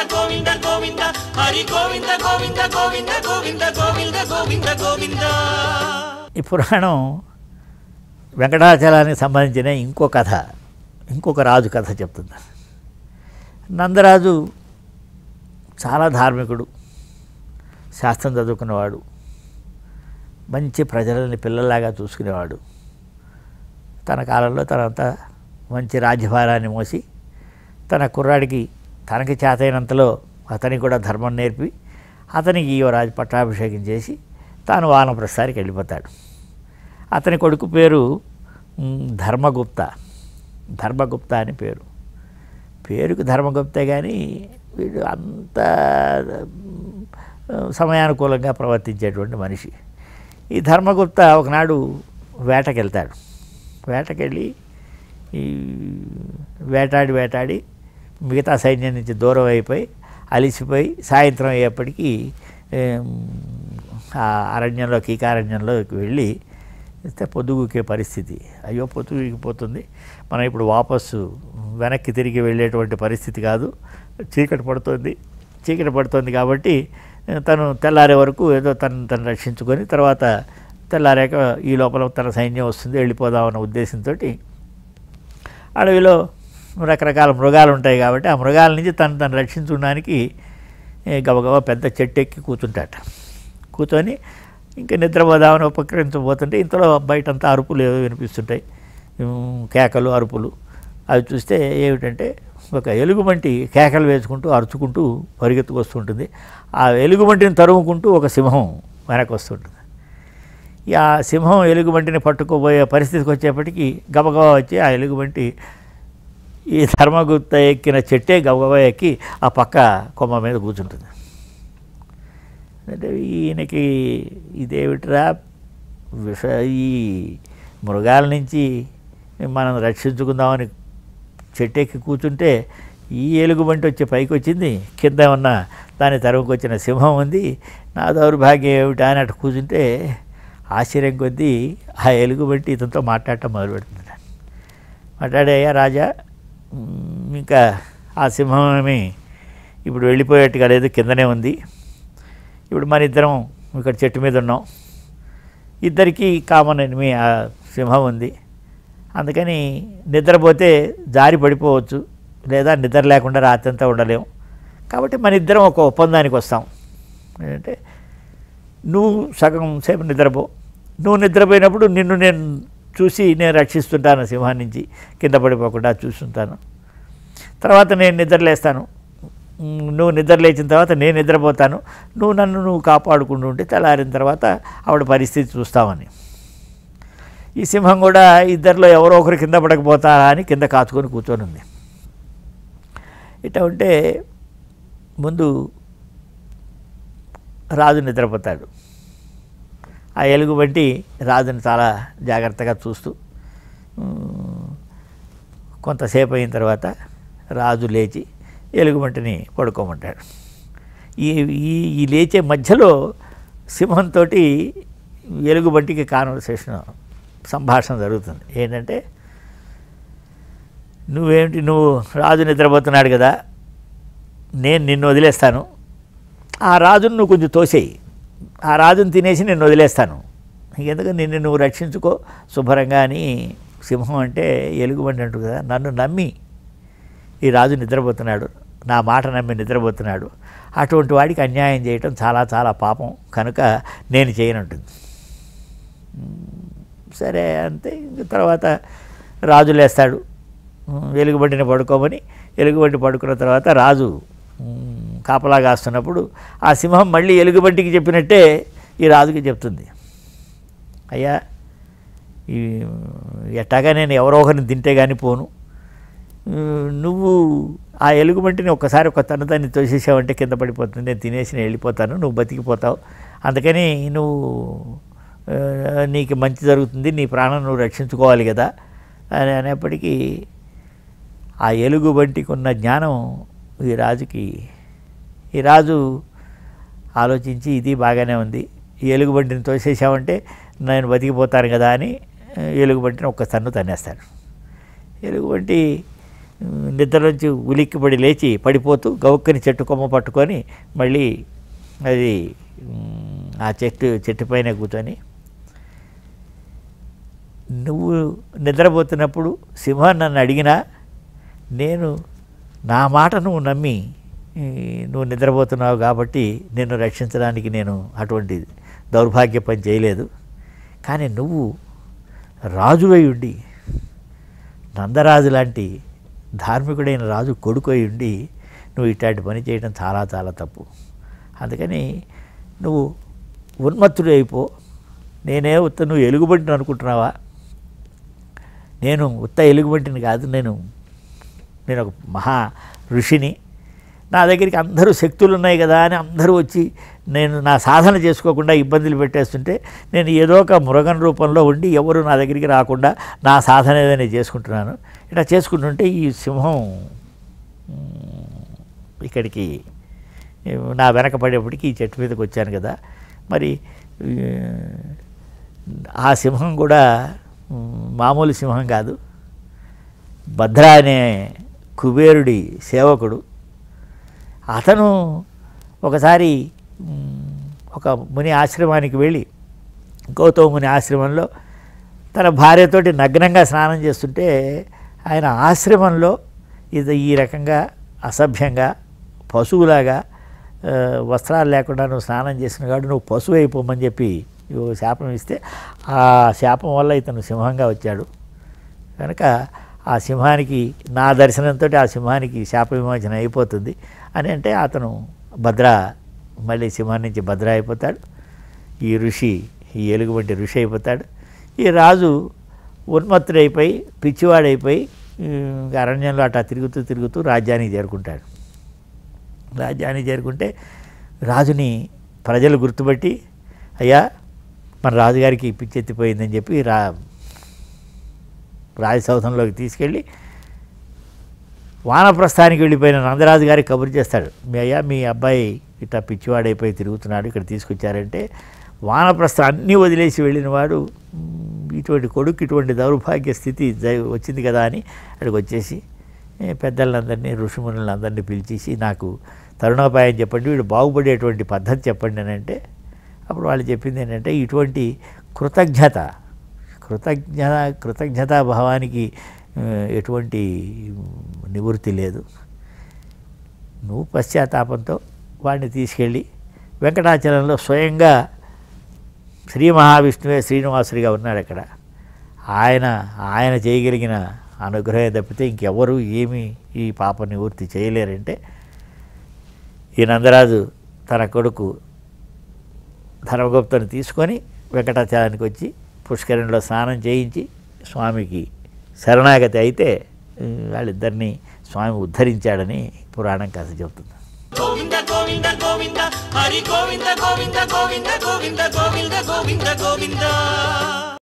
గోవింద గోవింద హరి గోవింద గోవింద గోవింద గోవింద గోవింద గోవింద గోవింద ఈ పురాణం వెంకటాచలానికి సంబంధించిన ఇంకో కథ ఇంకొక రాజు కథ చెప్తుంది నందరాజు చాలా ధార్మికుడు శాస్త్రం చదువుకున్నవాడు మంచి ప్రజలని పిల్లల్లాగా చూసుకునేవాడు తన కాలంలో తనంతా మంచి రాజ్యభారాన్ని మోసి తన కుర్రాడికి తనకి చేతైనంతలో అతనికి కూడా ధర్మం నేర్పి అతనికి ఈ రాజు పట్టాభిషేకం చేసి తాను వానప్రస్థానికి వెళ్ళిపోతాడు అతని కొడుకు పేరు మ్, ధర్మగుప్త ధర్మగుప్త అని పేరు పేరుకు ధర్మగుప్తే కానీ వీడు అంత మ్, సమయానుకూలంగా ప్రవర్తించేటువంటి మనిషి ఈ ధర్మగుప్త ఒకనాడు వేటకెళ్తాడు వేటకెళ్ళి ఈ వేటాడి వేటాడి మిగతా సైన్యం నుంచి దూరం అయిపోయి అలిసిపోయి సాయంత్రం అయ్యేప్పటికీ ఏం, ఆ అరణ్యంలో కీకారణ్యంలోకి వెళ్ళి ఇస్తే పొద్దుగుకే పరిస్థితి అయ్యో పొద్దుగిపోతుంది మనం ఇప్పుడు వాపస్సు వెనక్కి తిరిగి వెళ్ళేటువంటి పరిస్థితి కాదు చీకటి పడుతుంది చీకటి పడుతుంది కాబట్టి తను తెల్లారే వరకు ఏదో తను తను రక్షించుకొని తర్వాత తెల్లారాక ఈ లోపల తన సైన్యం వస్తుంది వెళ్ళిపోదామన్న ఉద్దేశంతో అడవిలో రకరకాల మృగాలు ఉంటాయి కాబట్టి ఆ మృగాల నుంచి తను తను రక్షించుకోవడానికి ఏ, గబగబా పెద్ద చెట్టు ఎక్కి కూర్చుంటాట కూర్చొని ఇంకా నిద్రపోదామని ఉపక్రమించబోతుంటే ఇంతలో బయటంతా అరుపులు ఏవో వినిపిస్తుంటాయి ఉమ్, కేకలు అరుపులు అవి చూస్తే ఏమిటంటే ఒక ఎలుగుబంటి కేకలు వేసుకుంటూ అరుచుకుంటూ పరిగెత్తుకు వస్తుంటుంది ఆ ఎలుగుబంటిని తరుముకుంటూ ఒక సింహం వెనక్కి వస్తుంటుంది ఈ ఆ సింహం ఎలుగుబంటిని పట్టుకోబోయే పరిస్థితికి వచ్చేప్పటికి గబగబా వచ్చి ఆ ఎలుగుబంటి ఈ ధర్మగుప్త ఎక్కిన చెట్టే గబగబా ఎక్కి ఆ పక్క కొమ్మ మీద కూర్చుంటుంది అంటే ఈయనకి ఇదేమిట్రా విష ఈ మృగాల నుంచి మనం రక్షించుకుందామని చెట్టెక్కి కూర్చుంటే ఈ ఎలుగుబంటి వచ్చి పైకి వచ్చింది కింద ఉన్న దాని తరువుకు వచ్చిన సింహం ఉంది నా దౌర్భాగ్యం ఏమిటా అని అటు కూర్చుంటే ఆశ్చర్యం కొద్దీ ఆ ఎలుగుబంటి ఇతనితో మాట్లాడటం మొదలు పెడుతుంది మాట్లాడేయ్యా రాజా మ్, ఇంకా ఆ సింహం ఏమి ఇప్పుడు వెళ్ళిపోయేట్టుగా లేదు కిందనే ఉంది ఇప్పుడు మన ఇద్దరం ఇక్కడ చెట్టు మీద ఉన్నాం ఇద్దరికి కామన్ ఎనిమి ఆ సింహం ఉంది అందుకని నిద్రపోతే జారి పడిపోవచ్చు లేదా నిద్ర లేకుండా రాత్రి అంతా ఉండలేం కాబట్టి మన ఇద్దరం ఒక ఒప్పందానికి వస్తాం ఏంటంటే నువ్వు సగం సేపు నిద్రపో నువ్వు నిద్రపోయినప్పుడు నిన్ను నేను చూసి నేను రక్షిస్తుంటాను సింహాన్ని నుంచి కింద పడిపోకుండా చూస్తుంటాను తర్వాత నేను నిద్రలేస్తాను ఉమ్, నువ్వు నిద్ర లేచిన తర్వాత నేను నిద్రపోతాను నువ్వు నన్ను నువ్వు కాపాడుకుంటూ ఉంటే తెల్లారిన తర్వాత ఆవిడ పరిస్థితి చూస్తామని ఈ సింహం కూడా ఇద్దరిలో ఎవరో ఒకరు కింద పడకపోతారా అని కింద కాచుకొని కూర్చొని ఉంది ఇట్లా ఉంటే ముందు రాజు నిద్రపోతాడు ఆ ఎలుగు బట్టి రాజుని చాలా జాగ్రత్తగా చూస్తూ ఉమ్, కొంతసేపు అయిన తర్వాత రాజు లేచి ఎలుగుబంటిని పడుకోమంటాడు ఈ ఈ ఈ లేచే మధ్యలో సింహంతో ఎలుగుబంటికి కాన్వర్సేషన్ సంభాషణ జరుగుతుంది ఏంటంటే నువ్వేమిటి నువ్వు రాజు నిద్రపోతున్నాడు కదా నేను నిన్ను వదిలేస్తాను ఆ రాజును నువ్వు కొంచెం తోసేయి ఆ రాజును తినేసి నేను వదిలేస్తాను ఎందుకంటే నిన్ను నువ్వు రక్షించుకో శుభ్రంగా అని సింహం అంటే ఎలుగుబంటి అంటుంది కదా నన్ను నమ్మి ఈ రాజు నిద్రపోతున్నాడు నా మాట నమ్మి నిద్రపోతున్నాడు అటువంటి వాడికి అన్యాయం చేయటం చాలా చాలా పాపం కనుక నేను చేయనంటుంది సరే అంతే ఇంక తర్వాత రాజు లేస్తాడు ఉమ్, ఎలుగుబంటిని పడుకోమని ఎలుగుబంటి పడుకున్న తర్వాత రాజు ఉమ్, కాపలా కాస్తున్నప్పుడు ఆ సింహం మళ్ళీ ఎలుగుబంటికి చెప్పినట్టే ఈ రాజుకి చెప్తుంది అయ్యా ఈ ఎట్టాగా నేను ఎవరో ఒకరిని తింటే కానీ పోను ఉమ్, నువ్వు ఆ ఎలుగుబంటిని ఒక్కసారి ఒక తన దాన్ని తోసేసావంటే కింద పడిపోతుంది నేను తినేసి నేను వెళ్ళిపోతాను నువ్వు బతికిపోతావు అందుకని నువ్వు ఆ, నీకు మంచి జరుగుతుంది నీ ప్రాణం నువ్వు రక్షించుకోవాలి కదా అని అనేప్పటికీ ఆ ఎలుగుబంటికి ఉన్న జ్ఞానం ఈ రాజుకి ఈ రాజు ఆలోచించి ఇది బాగానే ఉంది ఈ ఎలుగుబంటిని తోసేసామంటే నేను బతికిపోతాను కదా అని ఆ, ఎలుగుబంటిని ఒక్క తన్ను తన్నేస్తాడు ఎలుగుబంటి నిద్రలోంచి ఉలిక్కిపడి లేచి పడిపోతూ గౌక్కని చెట్టు కొమ్మ పట్టుకొని మళ్ళీ అది మ్, ఆ చెట్టు చెట్టు పైన కూర్చొని నువ్వు నిద్రపోతున్నప్పుడు సింహం నన్ను అడిగినా నేను నా మాట నువ్వు నమ్మి ఈ, నువ్వు నిద్రపోతున్నావు కాబట్టి నిన్ను రక్షించడానికి నేను అటువంటి దౌర్భాగ్య పని చేయలేదు కానీ నువ్వు రాజువై ఉండి నందరాజు లాంటి ధార్మికుడైన రాజు కొడుకై ఉండి నువ్వు ఇట్లాంటి పని చేయడం చాలా చాలా తప్పు అందుకని నువ్వు ఉన్మత్తుడు అయిపో నేనే ఉత్త నువ్వు ఎలుగుబంటిని అనుకుంటున్నావా నేను ఉత్త ఎలుగుబంటిని కాదు నేను నేను ఒక మహా ఋషిని నా దగ్గరికి అందరూ శక్తులు ఉన్నాయి కదా అని అందరూ వచ్చి నేను నా సాధన చేసుకోకుండా ఇబ్బందులు పెట్టేస్తుంటే నేను ఏదో ఒక మృగం రూపంలో ఉండి ఎవరు నా దగ్గరికి రాకుండా నా సాధన ఏదైనా చేసుకుంటున్నాను ఇలా చేసుకుంటుంటే ఈ సింహం మ్, ఇక్కడికి నా వెనక పడేప్పటికి ఈ చెట్టు మీదకి వచ్చాను కదా మరి ఈ, ఆ సింహం కూడా మ్, మామూలు సింహం కాదు భద్ర అనే కుబేరుడి సేవకుడు అతను ఒకసారి మ్, ఒక ముని ఆశ్రమానికి వెళ్ళి గౌతమ ముని ఆశ్రమంలో తన భార్యతోటి నగ్నంగా స్నానం చేస్తుంటే ఆయన ఆశ్రమంలో ఇది ఈ రకంగా అసభ్యంగా పశువులాగా ఆ, వస్త్రాలు లేకుండా నువ్వు స్నానం చేసిన కాబట్టి నువ్వు పశువు అయిపోమని చెప్పి ఓ శాపం ఇస్తే ఆ శాపం వల్ల ఇతను సింహంగా వచ్చాడు కనుక ఆ సింహానికి నా దర్శనంతో ఆ సింహానికి శాప విమోచన అయిపోతుంది అని అంటే అతను భద్ర మళ్ళీ సింహం నుంచి భద్ర అయిపోతాడు ఈ ఋషి ఈ ఎలుగు వంటి ఋషి అయిపోతాడు ఈ రాజు ఉన్మత్తుడైపోయి పిచ్చివాడైపోయి ఈ అరణ్యంలో అట్లా తిరుగుతూ తిరుగుతూ రాజ్యానికి చేరుకుంటాడు రాజ్యానికి చేరుకుంటే రాజుని ప్రజలు గుర్తుపట్టి అయ్యా మన రాజుగారికి పిచ్చెత్తిపోయిందని చెప్పి రా రాజసౌధంలోకి తీసుకెళ్ళి వానప్రస్థానికి వెళ్ళిపోయిన నందరాజు గారికి కబురు చేస్తాడు మీ అయ్యా మీ అబ్బాయి ఇట్లా పిచ్చివాడైపోయి తిరుగుతున్నాడు ఇక్కడ తీసుకొచ్చారంటే వానప్రస్థ అన్నీ వదిలేసి వెళ్ళిన వాడు "మ్, ఇటువంటి కొడుకు ఇటువంటి దౌర్భాగ్య స్థితి జ- వచ్చింది కదా అని అక్కడికి వచ్చేసి ఏ, పెద్దలందరినీ ఋషిమునులందరినీ పిలిచేసి నాకు తరుణోపాయం చెప్పండి వీడు బాగుపడేటువంటి పద్ధతి చెప్పండి అని అంటే అప్పుడు వాళ్ళు చెప్పింది ఏంటంటే ఇటువంటి కృతజ్ఞత కృతజ్ఞ కృతజ్ఞతా భావానికి ఆ, ఎటువంటి నివృత్తి లేదు నువ్వు పశ్చాత్తాపంతో వాడిని తీసుకెళ్ళి వెంకటాచలంలో స్వయంగా శ్రీ మహావిష్ణువే శ్రీనివాసుడిగా ఉన్నాడు అక్కడ ఆయన ఆయన చేయగలిగిన అనుగ్రహం తప్పితే ఇంకెవరు ఏమీ ఈ పాప నివృత్తి చేయలేరంటే ఈ నందరాజు తన కొడుకు ధర్మగుప్తను తీసుకొని వెంకటాచలానికి వచ్చి పుష్కరంలో స్నానం చేయించి స్వామికి శరణాగతి అయితే ఉ, వాళ్ళిద్దరినీ స్వామి ఉద్ధరించాడని పురాణం కథ చెబుతుంది గోవింద గోవింద గోవింద హరి గోవింద గోవింద గోవింద గోవింద గోవింద గోవింద గోవింద